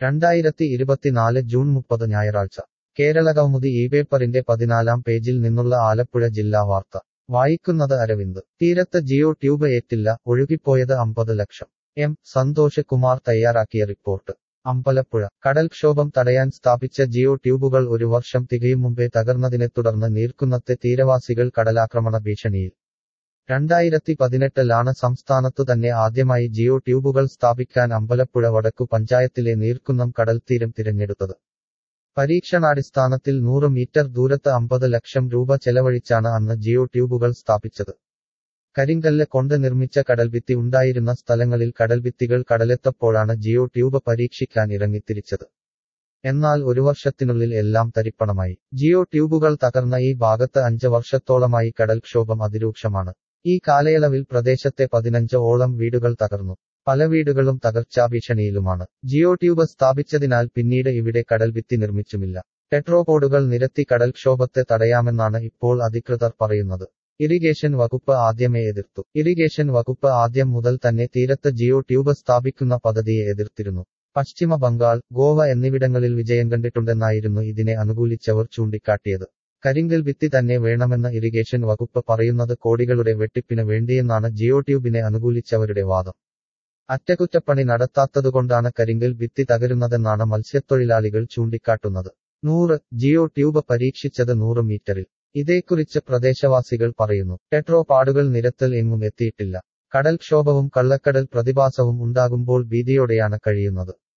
രണ്ടായിരത്തി ഇരുപത്തിനാല് ജൂൺ മുപ്പത് ഞായറാഴ്ച കേരളകൗമുദി ഈ പേപ്പറിന്റെ പതിനാലാം പേജിൽ നിന്നുള്ള ആലപ്പുഴ ജില്ലാ വാർത്ത വായിക്കുന്നത് അരവിന്ദ് തീരത്ത് ജിയോ ട്യൂബ് ഏറ്റില്ല ഒഴുകിപ്പോയത് അമ്പത് ലക്ഷം എം സന്തോഷ് കുമാർ തയ്യാറാക്കിയ റിപ്പോർട്ട് അമ്പലപ്പുഴ കടൽക്ഷോഭം തടയാൻ സ്ഥാപിച്ച ജിയോ ട്യൂബുകൾ ഒരു വർഷം തികയും മുമ്പേ തകർന്നതിനെ തുടർന്ന് നീർക്കുന്നത്തെ തീരവാസികൾ കടലാക്രമണ ഭീഷണിയിൽ രണ്ടായിരത്തി പതിനെട്ടിലാണ് സംസ്ഥാനത്തു തന്നെ ആദ്യമായി ജിയോ ട്യൂബുകൾ സ്ഥാപിക്കാൻ അമ്പലപ്പുഴ വടക്കു പഞ്ചായത്തിലെ നീർക്കുന്നം കടൽത്തീരം തിരഞ്ഞെടുത്തത് പരീക്ഷണാടിസ്ഥാനത്തിൽ നൂറ് മീറ്റർ ദൂരത്ത് അമ്പത് ലക്ഷം രൂപ ചെലവഴിച്ചാണ് അന്ന് ജിയോ ട്യൂബുകൾ സ്ഥാപിച്ചത് കരിങ്കല്ല് കൊണ്ട് നിർമ്മിച്ച കടൽഭിത്തി ഉണ്ടായിരുന്ന സ്ഥലങ്ങളിൽ കടൽഭിത്തികൾ കടലെത്തപ്പോഴാണ് ജിയോ ട്യൂബ് പരീക്ഷിക്കാൻ ഇറങ്ങിത്തിരിച്ചത് എന്നാൽ ഒരു വർഷത്തിനുള്ളിൽ എല്ലാം തരിപ്പണമായി ജിയോ ട്യൂബുകൾ തകർന്ന ഈ ഭാഗത്ത് അഞ്ച് വർഷത്തോളമായി കടൽക്ഷോഭം അതിരൂക്ഷമാണ് ഈ കാലയളവിൽ പ്രദേശത്തെ പതിനഞ്ച് ഓളം വീടുകൾ തകർന്നു പല വീടുകളും തകർച്ചാഭീഷണിയിലുമാണ് ജിയോ ട്യൂബ് സ്ഥാപിച്ചതിനാൽ പിന്നീട് ഇവിടെ കടൽഭിത്തി നിർമ്മിച്ചുമില്ല ടെട്രോപോഡുകൾ നിരത്തി കടൽക്ഷോഭത്തെ തടയാമെന്നാണ് ഇപ്പോൾ അധികൃതർ പറയുന്നത് ഇറിഗേഷൻ വകുപ്പ് ആദ്യമേ എതിർത്തു ഇറിഗേഷൻ വകുപ്പ് ആദ്യം മുതൽ തന്നെ തീരത്ത് ജിയോ ട്യൂബ് സ്ഥാപിക്കുന്ന പദ്ധതിയെ എതിർത്തിരുന്നു പശ്ചിമ ബംഗാൾ ഗോവ എന്നിവിടങ്ങളിൽ വിജയം കണ്ടിട്ടുണ്ടെന്നായിരുന്നു ഇതിനെ അനുകൂലിച്ചവർ ചൂണ്ടിക്കാട്ടിയത് കരിങ്കൽ ഭിത്തി തന്നെ വേണമെന്ന് ഇറിഗേഷൻ വകുപ്പ് പറയുന്നത് കോടികളുടെ വെട്ടിപ്പിന് വേണ്ടിയെന്നാണ് ജിയോ ട്യൂബിനെ അനുകൂലിച്ചവരുടെ വാദം അറ്റകുറ്റപ്പണി നടത്താത്തതുകൊണ്ടാണ് കരിങ്കൽ ഭിത്തി തകരുന്നതെന്നാണ് മത്സ്യത്തൊഴിലാളികൾ ചൂണ്ടിക്കാട്ടുന്നത് നൂറ് ജിയോ ട്യൂബ് പരീക്ഷിച്ചത് നൂറ് മീറ്ററിൽ ഇതേക്കുറിച്ച് പ്രദേശവാസികൾ പറയുന്നു ടെട്രോ പാടുകൾ നിരത്തൽ എങ്ങും എത്തിയിട്ടില്ല കടൽക്ഷോഭവും കള്ളക്കടൽ പ്രതിഭാസവും ഉണ്ടാകുമ്പോൾ ഭീതിയോടെയാണ് കഴിയുന്നത്